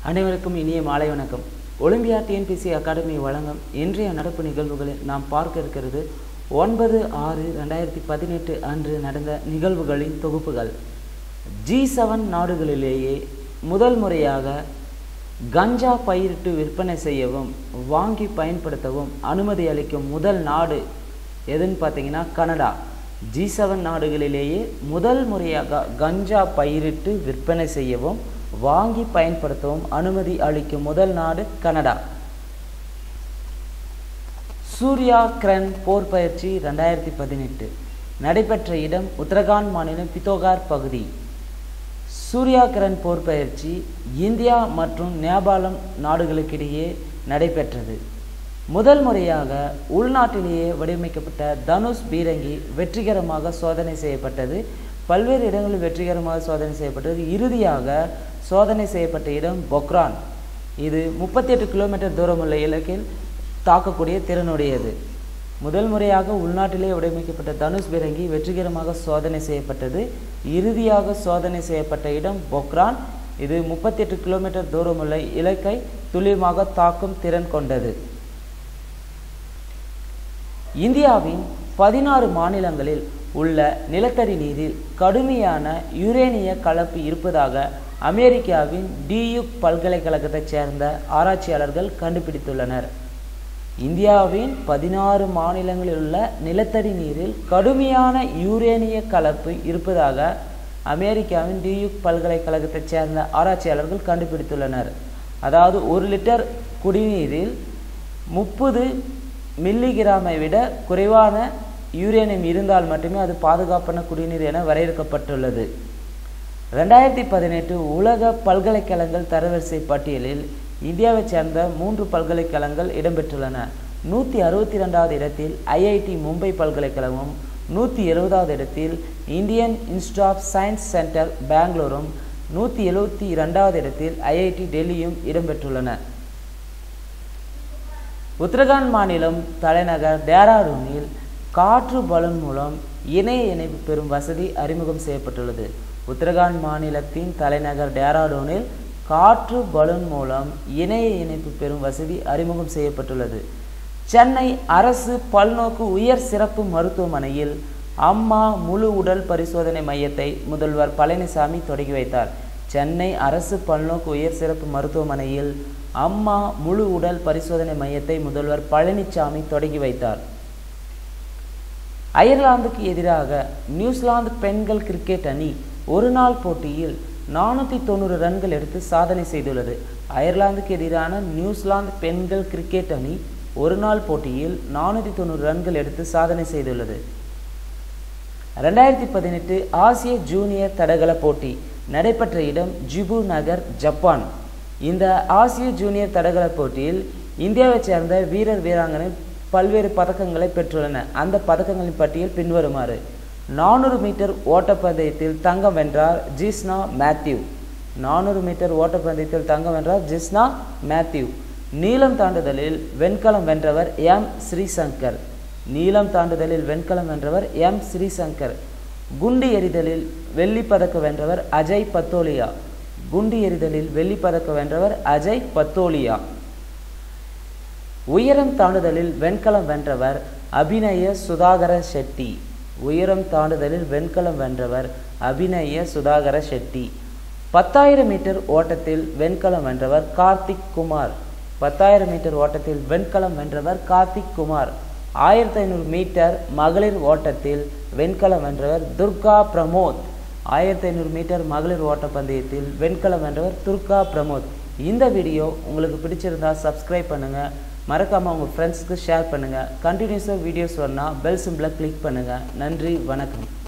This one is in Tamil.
அனைவருக்கும் இனிய மாலை வணக்கம் ஒலிம்பியா டிஎன்பிசி அகாடமி வழங்கும் இன்றைய நடப்பு நிகழ்வுகளில் நாம் பார்க்க இருக்கிறது ஒன்பது ஆறு ரெண்டாயிரத்தி பதினெட்டு அன்று நடந்த நிகழ்வுகளின் தொகுப்புகள் ஜி செவன் நாடுகளிலேயே முதல் முறையாக கஞ்சா பயிரிட்டு விற்பனை செய்யவும் வாங்கி பயன்படுத்தவும் அனுமதி அளிக்கும் முதல் நாடு எதுன்னு பார்த்தீங்கன்னா கனடா ஜி செவன் நாடுகளிலேயே முதல் முறையாக கஞ்சா பயிரிட்டு விற்பனை செய்யவும் வாங்கி பயன்படுத்தவும் அனுமதி அளிக்கும் முதல் நாடு கனடா சூர்யா கிரண் போர் பயிற்சி ரெண்டாயிரத்தி பதினெட்டு நடைபெற்ற இடம் உத்தரகாண்ட் மாநிலம் பித்தோகார் பகுதி சூர்யா கிரண் போர் பயிற்சி இந்தியா மற்றும் நேபாளம் நாடுகளுக்கிடையே நடைபெற்றது முதல் முறையாக உள்நாட்டிலேயே வடிவமைக்கப்பட்ட தனுஷ் பீரங்கி வெற்றிகரமாக சோதனை செய்யப்பட்டது பல்வேறு இடங்களில் வெற்றிகரமாக சோதனை செய்யப்பட்டது இறுதியாக சோதனை செய்யப்பட்ட இடம் பொக்ரான் இது முப்பத்தி எட்டு கிலோமீட்டர் தூரமுள்ள இலக்கில் தாக்கக்கூடிய திறனுடையது முதல் முறையாக உள்நாட்டிலே வடிவமைக்கப்பட்ட தனுஷ் பீரங்கி வெற்றிகரமாக சோதனை செய்யப்பட்டது இறுதியாக சோதனை செய்யப்பட்ட இடம் பொக்ரான் இது முப்பத்தி எட்டு கிலோமீட்டர் தூரமுள்ள இலக்கை துல்லியமாக தாக்கும் திறன் கொண்டது இந்தியாவின் பதினாறு மாநிலங்களில் உள்ள நிலத்தடி நீரில் கடுமையான யுரேனிய கலப்பு இருப்பதாக அமெரிக்காவின் டியூக் பல்கலைக்கழகத்தைச் சேர்ந்த ஆராய்ச்சியாளர்கள் கண்டுபிடித்துள்ளனர் இந்தியாவின் பதினாறு மாநிலங்களில் உள்ள நிலத்தடி நீரில் கடுமையான யூரேனிய கலப்பு இருப்பதாக அமெரிக்காவின் டியூக் பல்கலைக்கழகத்தைச் சேர்ந்த ஆராய்ச்சியாளர்கள் கண்டுபிடித்துள்ளனர் அதாவது ஒரு லிட்டர் குடிநீரில் முப்பது மில்லிகிராமை விட குறைவான யூரேனியம் இருந்தால் மட்டுமே அது பாதுகாப்பான குடிநீர் என வரையறுக்கப்பட்டுள்ளது ரெண்டாயிரத்தி பதினெட்டு உலக பல்கலைக்கழகங்கள் தரவரிசை பட்டியலில் இந்தியாவைச் சேர்ந்த மூன்று பல்கலைக்கழகங்கள் இடம்பெற்றுள்ளன நூற்றி அறுபத்தி ரெண்டாவது இடத்தில் ஐஐடி மும்பை பல்கலைக்கழகமும் நூற்றி எழுபதாவது இடத்தில் Indian institute of science centre பெங்களூரும் நூற்றி எழுபத்தி இரண்டாவது இடத்தில் ஐஐடி டெல்லியும் இடம்பெற்றுள்ளன உத்தரகாண்ட் மாநிலம் தலைநகர் டேராடூனில் காற்று பலூன் மூலம் இணைய இணைப்பு பெறும் வசதி அறிமுகம் செய்யப்பட்டுள்ளது உத்தரகாண்ட் மாநிலத்தின் தலைநகர் டேராடூனில் காற்று பலூன் மூலம் இணைய இணைப்பு பெறும் வசதி அறிமுகம் செய்யப்பட்டுள்ளது சென்னை அரசு பல்நோக்கு உயர் சிறப்பு மருத்துவமனையில் அம்மா முழு உடல் பரிசோதனை மையத்தை முதல்வர் பழனிசாமி தொடங்கி வைத்தார் சென்னை அரசு பல்நோக்கு உயர் சிறப்பு மருத்துவமனையில் அம்மா முழு உடல் பரிசோதனை மையத்தை முதல்வர் பழனிசாமி தொடங்கி வைத்தார் அயர்லாந்துக்கு எதிராக நியூசிலாந்து பெண்கள் கிரிக்கெட் அணி ஒரு நாள் போட்டியில் நானூற்றி தொண்ணூறு ரன்கள் எடுத்து சாதனை செய்துள்ளது அயர்லாந்துக்கு எதிரான நியூசிலாந்து பெண்கள் கிரிக்கெட் அணி ஒரு நாள் போட்டியில் நானூற்றி தொண்ணூறு ரன்கள் எடுத்து சாதனை செய்துள்ளது ரெண்டாயிரத்தி பதினெட்டு ஆசிய ஜூனியர் தடகள போட்டி நடைபெற்ற இடம் ஜிபு நகர் ஜப்பான் இந்த ஆசிய ஜூனியர் தடகள போட்டியில் இந்தியாவைச் சேர்ந்த வீரர் வீராங்கனை பல்வேறு பதக்கங்களை பெற்றுள்ளன அந்த பதக்கங்களின் பட்டியல் பின்வருமாறு நானூறு மீட்டர் ஓட்டப்பந்தயத்தில் தங்கம் வென்றார் ஜிஸ்னா மேத்யூ நானூறு மீட்டர் ஓட்டப்பந்தயத்தில் தங்கம் வென்றார் ஜிஸ்னா மேத்யூ நீளம் தாண்டுதலில் வெண்கலம் வென்றவர் எம் ஸ்ரீசங்கர் நீளம் தாண்டுதலில் வெண்கலம் வென்றவர் எம் ஸ்ரீசங்கர் குண்டு எறிதலில் வெள்ளி பதக்கம் வென்றவர் அஜய் பத்தோலியா குண்டு எறிதலில் வெள்ளி பதக்கம் வென்றவர் அஜய் பத்தோலியா உயரம் தாண்டுதலில் வெண்கலம் வென்றவர் அபிநய சுதாகர ஷெட்டி உயரம் தாண்டுதலில் வெண்கலம் வென்றவர் அபிநய சுதாகர ஷெட்டி பத்தாயிரம் மீட்டர் ஓட்டத்தில் வெண்கலம் வென்றவர் கார்த்திக் குமார் பத்தாயிரம் மீட்டர் ஓட்டத்தில் வெண்கலம் வென்றவர் கார்த்திக் குமார் ஆயிரத்தி ஐநூறு மீட்டர் மகளிர் ஓட்டத்தில் வெண்கலம் வென்றவர் துர்கா பிரமோத் ஆயிரத்தி ஐநூறு மீட்டர் மகளிர் ஓட்டப்பந்தயத்தில் வெண்கலம் வென்றவர் துர்கா பிரமோத் இந்த வீடியோ உங்களுக்கு பிடிச்சிருந்தா சப்ஸ்கிரைப் பண்ணுங்கள் மறக்காமல் உங்கள் ஃப்ரெண்ட்ஸுக்கு ஷேர் பண்ணுங்கள் கண்டினியூஸாக வீடியோஸ் வரனா பெல் சிம்பிளை கிளிக் பண்ணுங்கள் நன்றி வணக்கம்